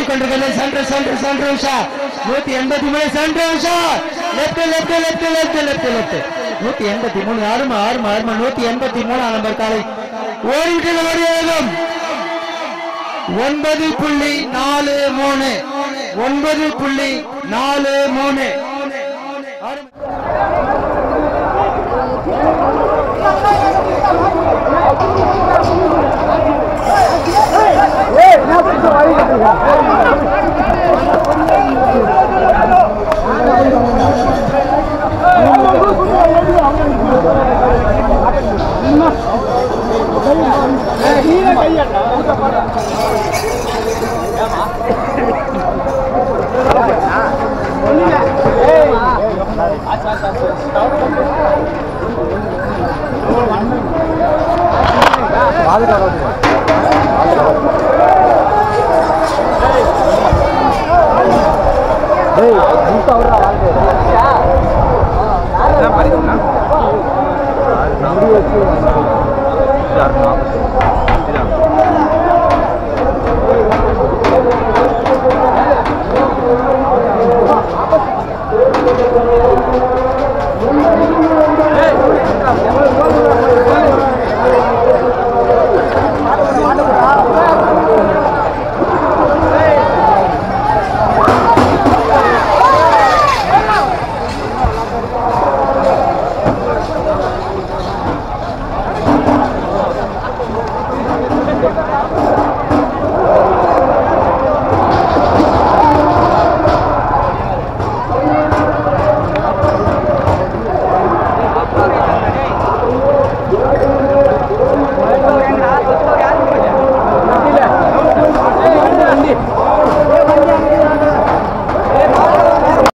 ஓடிக்கொண்டிருக்கிறது சென்று சென்று சென்று உஷா நூத்தி எண்பத்தி மூணு சென்று Usha left left left left left left நூத்தி எண்பத்தி மூணு ஆறுமா ஆறுமா ஆறுமா நூத்தி எண்பத்தி மூணாம் நம்பர் காலை ஓடிட்டு ஓடியாகும் ஒன்பது புள்ளி நாலு மூணு ஒன்பது புள்ளி நாலு மூணு முடி வச்சு